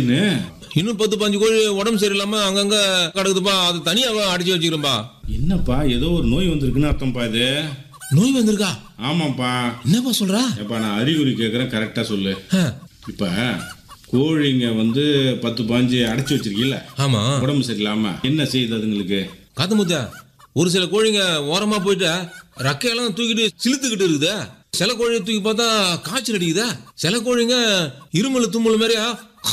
திடீர்னு இன்னும் பத்து பாஞ்சு கோழி உடம்பு சரியில்லாம அங்கங்க கிடக்குதுப்பா அது தனியா அடிச்சு வச்சுக்கிறேன்பா என்னப்பா ஏதோ ஒரு நோய் வந்திருக்குன்னு அர்த்தம்ப்பா இது நோய் வந்திருக்கா ஆமாப்பா என்னப்பா சொல்றா எப்பா நான் அறிகுறி கேட்குறேன் கரெக்டாக சொல்லு ஆ, இப்போ கோழிங்க வந்து பத்து பாஞ்சு அடைச்சி வச்சிருக்கீல்ல ஆமா உடம்பு சரியில்லாம என்ன செய்யுது அதுங்களுக்கு காத்து முத்த ஒரு சில கோழிங்க ஓரமா போயிட்டு ரக்கையெல்லாம் தூக்கிட்டு சிலுத்துக்கிட்டு இருக்குதே சில கோழியை தூக்கி பார்த்தா காய்ச்சல் அடிக்குதா சில கோழிங்க இருமல் தும்மல் மாதிரியா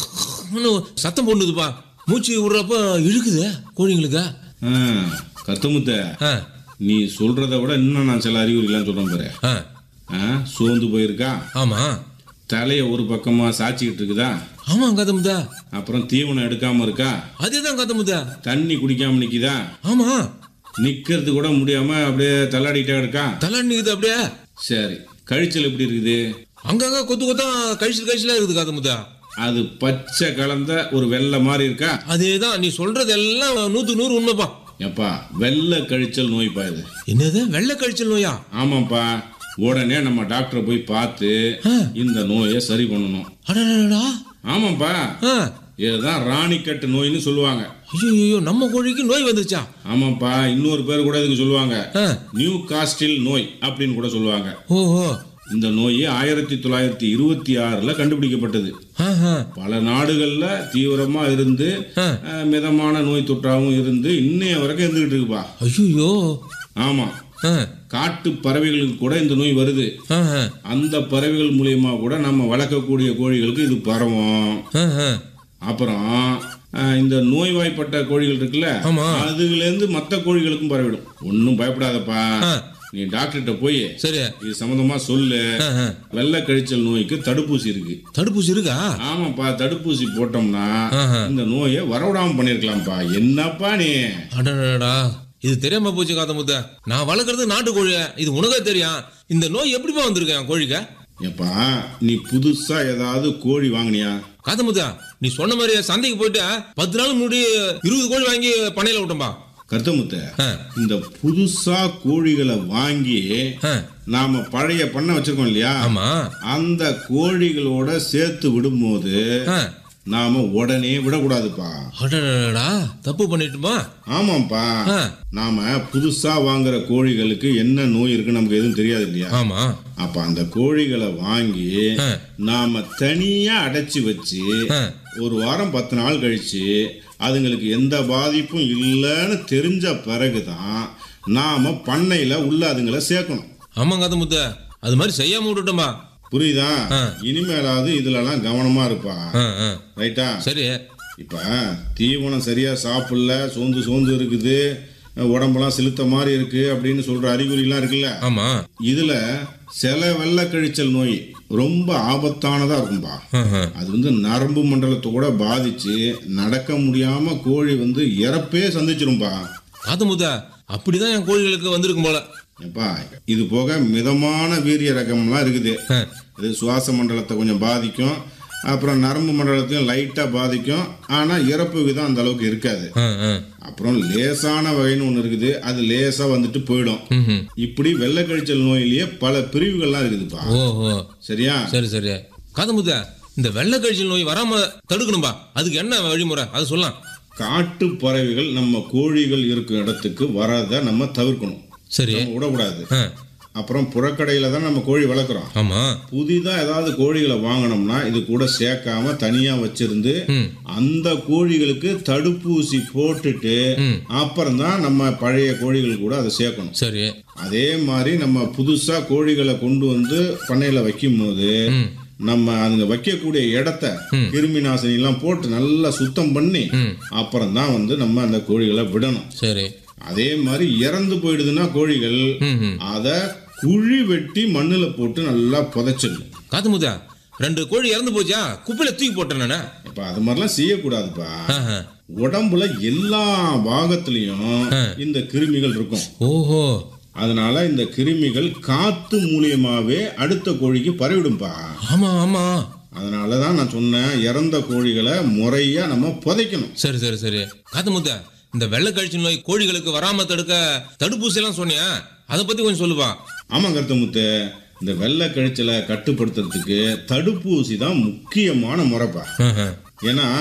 சத்தம் போடுதுப்பா மூச்சு விடுறப்ப இழுக்குது கோழிங்களுக்கு ஆ, கருத்தமுத்த ஆ, நீ சொல்றத விட இன்னும் நான் சில அறிகுறிலாம் சொல்றேன் பாரு ஆ, ஆ, சோர்ந்து போயிருக்கா ஆமா தலையை ஒரு பக்கமா சாச்சிக்கிட்டு இருக்குதா ஆமா காத்து முத்தா அப்புறம் தீவனம் எடுக்காம இருக்கா அதேதான் காத்து முத்தா தண்ணி குடிக்காம நிக்குதா ஆமா நிக்கிறது கூட முடியாம அப்படியே தள்ளாடிட்டே இருக்கா தலை நிக்குது அப்படியே சரி கழிச்சல் எப்படி இருக்குது அங்கங்க கொத்து கொத்தா கழிச்சு கழிச்சுலாம் இருக்குது காத்து முத்தா அது பச்சை கலந்த ஒரு வெள்ளை மாதிரி இருக்கா அதேதான் நீ சொல்றது எல்லாம் நூத்து நூறு உண்மைப்பா எப்பா வெள்ளை கழிச்சல் நோய்ப்பா இது என்னது வெள்ளை கழிச்சல் நோயா ஆமாப்பா உடனே நம்ம டாக்டரை போய் பார்த்து ஆ. இந்த நோயை சரி பண்ணணும் அடடடா ஆமாப்பா ஆ இதுதான் ராணிக்கட்டு நோயின்னு சொல்லுவாங்க ஐயோ நம்ம கோழிக்கு நோய் வந்துருச்சா ஆமாப்பா இன்னொரு பேர் கூட இதுக்கு சொல்லுவாங்க ஆ, நியூ காஸ்டில் நோய் அப்படின்னு கூட சொல்லுவாங்க ஓஹோ இந்த நோய் ஆயிரத்தி தொள்ளாயிரத்தி இருபத்தி ஆறுல கண்டுபிடிக்கப்பட்டது ஆஹா, பல நாடுகள்ல தீவிரமா இருந்து ஆ. அஹ், மிதமான நோய் தொற்றாகவும் இருந்து இன்னைய வரைக்கும் இருந்துகிட்டு இருக்குப்பா ஐயோ ஆமா ஆ, காட்டு பறவைகளுக்கு கூட இந்த நோய் வருது ஆஹா, அந்த பறவைகள் மூலியமா கூட நம்ம வளர்க்கக்கூடிய கோழிகளுக்கு இது பரவும் ஆஹா. அப்புறம் அஹ், இந்த நோய்வாய்ப்பட்ட கோழிகள் இருக்குல்ல ஆமா. அதுல இருந்து மற்ற கோழிகளுக்கும் பரவிடும் ஒன்றும் பயப்படாதப்பா ஆ. நீ டாக்டர்கிட்ட போய் சரி இது சம்பந்தமா சொல்லு ஆஹா. வெள்ளை கழிச்சல் நோய்க்கு தடுப்பூசி இருக்கு தடுப்பூசி இருக்கா ஆமாப்பா தடுப்பூசி போட்டோம்னா ஆஹா. இந்த நோயை வரவிடாம பண்ணிருக்கலாம்ப்பா என்னப்பா நீ அடடடா இது தெரியாம போச்சு காத்த முத்த நான் வளர்க்கறது நாட்டு கோழி இது உனக்கே தெரியும் இந்த நோய் எப்படிப்பா வந்திருக்கு என் கோழிக்கு ஏப்பா நீ புதுசா ஏதாவது கோழி வாங்குனியா காத்த முத்தா நீ சொன்ன மாதிரி சந்தைக்கு போயிட்டு பத்து நாள் முன்னாடி இருபது கோழி வாங்கி பண்ணையில விட்டோம்பா கருத்தமுத்த ஆ, இந்த புதுசா கோழிகளை வாங்கி ஆ, நாம பழைய பண்ண வச்சிருக்கோம் இல்லையா ஆமா அந்த கோழிகளோட சேர்த்து விடும்போது ஆ, நாம உடனே விடக்கூடாதுப்பா அடடடா தப்பு பண்ணிட்டுமா ஆமாப்பா ஆ, நாம புதுசா வாங்குற கோழிகளுக்கு என்ன நோய் இருக்குன்னு நமக்கு எதுவும் தெரியாது இல்லையா ஆமா அப்ப அந்த கோழிகளை வாங்கி ஆ. நாம தனியா அடைச்சி வச்சு ஆ, ஒரு வாரம் பத்து நாள் கழிச்சு அதுங்களுக்கு எந்த பாதிப்பும் இல்லைன்னு தெரிஞ்ச பிறகுதான் நாம பண்ணையில உள்ள அதுங்களை சேர்க்கணும் ஆமா காத்த முத்த அது மாதிரி செய்யாம விட்டுட்டோம்பா புரியுதா ஆ. இனிமேலாவது இதுலலாம் கவனமா இருப்பா ஆ, ஆ. ரைட்டா சரி இப்ப தீவனம் சரியா சாப்பிடல சோர்ந்து சோர்ந்து இருக்குது உடம்பெல்லாம் செலுத்த மாதிரி இருக்கு அப்படின்னு சொல்ற அறிகுறிலாம் இருக்குல்ல ஆமா இதுல சில வெள்ளை கழிச்சல் நோய் ரொம்ப ஆபத்தானதா இருக்கும்பா ஆஹா. அது வந்து நரம்பு மண்டலத்தை கூட பாதிச்சு நடக்க முடியாம கோழி வந்து இறப்பே சந்திச்சிரும்பா காத்த முத்த அப்படிதான் என் கோழிகளுக்கு வந்திருக்கும் போல எப்பா இது போக மிதமான வீரிய ரகம்லாம் இருக்குது ஆ, இது சுவாச மண்டலத்தை கொஞ்சம் பாதிக்கும் அப்புறம் நரம்பு மண்டலத்தையும் லைட்டா பாதிக்கும் ஆனா இறப்பு விதம் அந்த அளவுக்கு இருக்காது ஆ, ஆ. அப்புறம் லேசான வகைன்னு ஒன்று இருக்குது அது லேசா வந்துட்டு போயிடும் ம்ஹும். இப்படி வெள்ளை கழிச்சல் நோயிலேயே பல பிரிவுகள்லாம் இருக்குதுப்பா ஓஹோ சரியா சரி சரி காத்த முத்த இந்த வெள்ளை கழிச்சல் நோய் வராம தடுக்கணும்பா அதுக்கு என்ன வழிமுறை அது சொல்லலாம் காட்டு பறவைகள் நம்ம கோழிகள் இருக்கும் இடத்துக்கு வரதை நம்ம தவிர்க்கணும் சரி நம்ம விடக்கூடாது ஆ, அப்புறம் புறக்கடையில தான் நம்ம கோழி வளர்க்குறோம் ஆமா புதிதா ஏதாவது கோழிகளை வாங்கினோம்னா இது கூட சேர்க்காம தனியா வச்சிருந்து ம் அந்த கோழிகளுக்கு தடுப்பூசி போட்டுட்டு ம். அப்புறம் தான் நம்ம பழைய கோழிகள் கூட அதை சேர்க்கணும் சரி அதே மாதிரி நம்ம புதுசா கோழிகளை கொண்டு வந்து பண்ணையில வைக்கும் போது ம் நம்ம அதுங்க வைக்கக்கூடிய இடத்த கிருமி நாசினி எல்லாம் போட்டு நல்லா சுத்தம் பண்ணி ம் அப்புறம் தான் வந்து நம்ம அந்த கோழிகளை விடணும் சரி அதே மாதிரி இறந்து போயிடுதுன்னா கோழிகள் ம் ம் அதை குழி வெட்டி மண்ணுல போட்டு நல்லா புதைச்சிடணும் காத்து முத்தா ரெண்டு கோழி இறந்து போச்சா குப்பையில தூக்கி போட்டேன் நானு இப்ப அது மாதிரிலாம் செய்யக்கூடாதுப்பா ஆஹா. உடம்புல எல்லா பாகத்திலையும் இந்த கிருமிகள் இருக்கும் ஓஹோ அதனால இந்த கிருமிகள் காத்து மூலியமாவே அடுத்த கோழிக்கு பரவிடும்பா ஆமா ஆமா அதனால தான் நான் சொன்னேன் இறந்த கோழிகளை முறையா நம்ம புதைக்கணும் சரி சரி சரி காத்து முத்தா இந்த வெள்ளை கழிச்சல் நோய் கோழிகளுக்கு வராம தடுக்க தடுப்பூசி எல்லாம் சொன்னியா அதை பத்தி கொஞ்சம் சொல்லுப்பா ஆமாம் கருத்தமுத்து இந்த வெள்ளை கழிச்சலை கட்டுப்படுத்துறதுக்கு தடுப்பூசி தான் முக்கியமான முறைப்பா ஆஹா. ஏன்னா